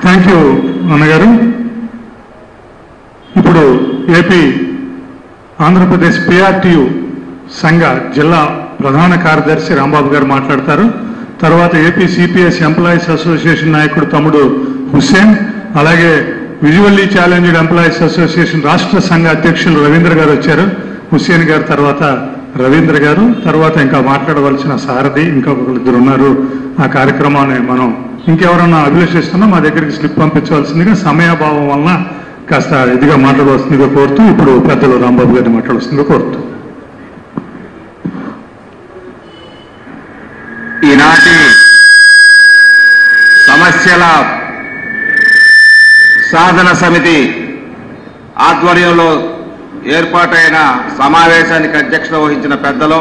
thank you అన్నగారు ఇప్పుడు AP Andhra Pradesh పిఆర్టీయు సంఘ జిల్లా ప్రధాన కార్యదర్శి రాంబాబు గారు మాట్లాడతారు తర్వాత ఏపీ సిపిఎస్ ఎంప్లాయీస్ అసోసియేషన్ నాయకుడు తమ్ముడు హుస్సేన్ అలాగే విజువల్లీ ఛాలెంజ్డ్ ఎంప్లాయీస్ అసోసియేషన్ రాష్ట్ర సంఘ అధ్యక్షులు రవీంద్ర గారు వచ్చారు హుస్సేన్ గారు తర్వాత రవీంద్ర గారు తర్వాత ఇంకా మాట్లాడవలసిన సారథి ఇంకొకరు ఇద్దరు ఉన్నారు ఆ కార్యక్రమాన్ని మనం ఇంకెవరన్నా అభిలషిస్తున్నా మా దగ్గరికి స్లిప్ పంపించవలసిందిగా సమయాభావం వలన కాస్త ఇదిగా మాట్లాడవలసిందిగా కోరుతూ ఇప్పుడు పెద్దలు రాంబాబు గారిని మాట్లాడవలసిందిగా కోరుతూ ఈనాటి సమస్యల సాధన సమితి ఆధ్వర్యంలో ఏర్పాటైన సమావేశానికి అధ్యక్షత వహించిన పెద్దలు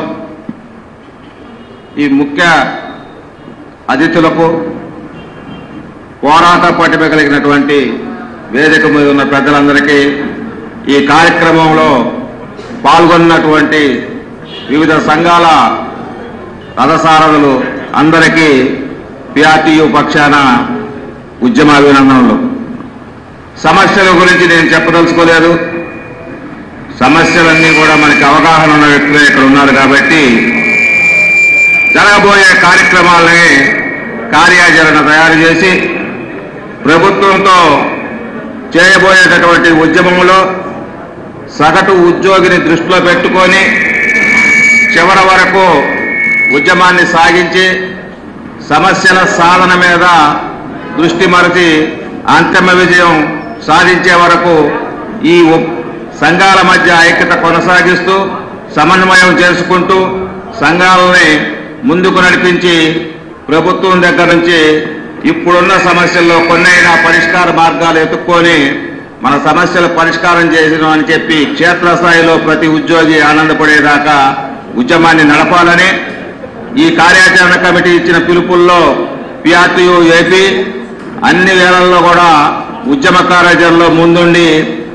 ఈ ముఖ్య అతిథులకు పోరాట పటిమ కలిగినటువంటి వేదిక మీద ఉన్న పెద్దలందరికీ ఈ కార్యక్రమంలో పాల్గొన్నటువంటి వివిధ సంఘాల రథసారథులు అందరికీ పిఆర్టీయు పక్షాన ఉద్యమ అభినందనలు సమస్యల గురించి నేను చెప్పదలుచుకోలేదు సమస్యలన్నీ కూడా మనకి అవగాహన ఉన్న వ్యక్తులే ఇక్కడ ఉన్నారు కాబట్టి జరగబోయే కార్యక్రమాలని కార్యాచరణ తయారు చేసి ప్రభుత్వంతో చేయబోయేటటువంటి ఉద్యమంలో సగటు ఉద్యోగిని దృష్టిలో పెట్టుకొని చివరి వరకు ఉద్యమాన్ని సాగించి సమస్యల సాధన మీద దృష్టి మరచి అంతిమ విజయం సాధించే వరకు ఈ ఉ- సంఘాల మధ్య ఐక్యత కొనసాగిస్తూ సమన్వయం చేసుకుంటూ సంఘాలని ముందుకు నడిపించి ప్రభుత్వం దగ్గర నుంచి ఇప్పుడున్న సమస్యల్లో కొన్నైనా పరిష్కార మార్గాలు ఎత్తుక్కొని మన సమస్యలు పరిష్కారం చేసినాం అని చెప్పి క్షేత్రస్థాయిలో ప్రతి ఉద్యోగి ఆనందపడేదాకా ఉద్యమాన్ని నడపాలని ఈ కార్యాచరణ కమిటీ ఇచ్చిన పిలుపుల్లో పిఆర్టీయు ఏపీ అన్ని వేళల్లో కూడా ఉద్యమ కార్యాచరణలో ముందుండి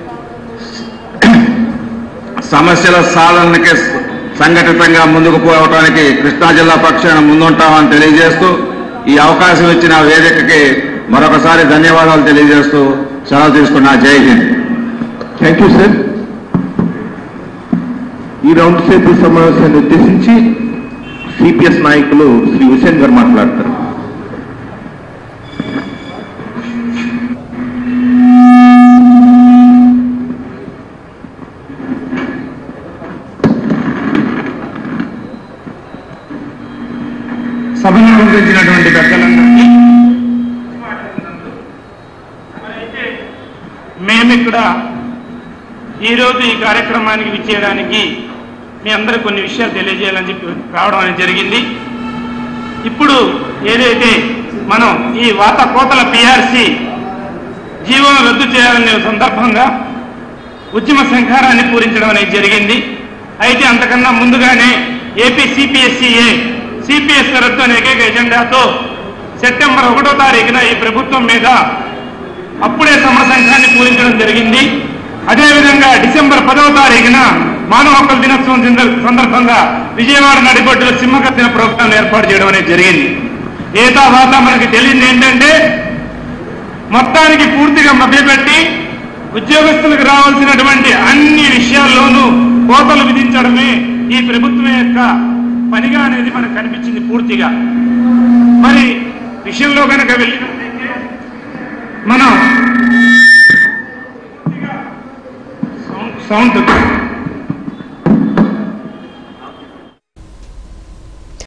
సమస్యల సాధనకి సంఘటితంగా ముందుకు పోవడానికి కృష్ణా జిల్లా పక్షాన ముందుంటామని తెలియజేస్తూ ఈ అవకాశం ఇచ్చిన వేదికకి మరొకసారి ధన్యవాదాలు తెలియజేస్తూ సెలవు తీసుకున్నా Jai Hind thank you sir ఈ రౌండ్ టేబుల్ సమావేశాన్ని ఉద్దేశించి సిపిఎస్ నాయకులు శ్రీ హుసేన్ గారు మాట్లాడతారు సభను అలంకరించినటువంటి పెద్దలందరికీ అయితే మేమిక్కడ ఈరోజు ఈ కార్యక్రమానికి విచ్చేయడానికి మీ అందరూ కొన్ని విషయాలు తెలియజేయాలని చెప్పి రావడం అనేది జరిగింది ఇప్పుడు ఏదైతే మనం ఈ వాత కోతల పిఆర్సి జీవోను రద్దు చేయాలనే సందర్భంగా ఉద్యమ సంఘారాన్ని పూరించడం అనేది జరిగింది అయితే అంతకన్నా ముందుగానే ఏపీ సిపిఎస్సిఏ సిపిఎస్ రద్దు అనే ఏకైక ఎజెండాతో సెప్టెంబర్ ఒకటో తారీఖున ఈ ప్రభుత్వం మీద అప్పుడే సమర సంఘాన్ని పూరించడం జరిగింది అదేవిధంగా డిసెంబర్ పదవ తారీఖున మానవ హక్కుల దినోత్సవం సందర్- సందర్భంగా విజయవాడ నడిబొడ్డులో సింహకత్తిన ప్రోగ్రాం ఏర్పాటు చేయడం అనేది జరిగింది ఏ తర్వాత మనకి తెలియంది ఏంటంటే మొత్తానికి పూర్తిగా మభ్యపెట్టి ఉద్యోగస్తులకు రావాల్సినటువంటి అన్ని విషయాల్లోనూ కోతలు విధించడమే ఈ ప్రభుత్వం యొక్క పనిగా అనేది మనకు కనిపించింది పూర్తిగా మరి విషయంలో కనుక వెళ్ళినట్లయితే మనం సౌండ్ సౌండ్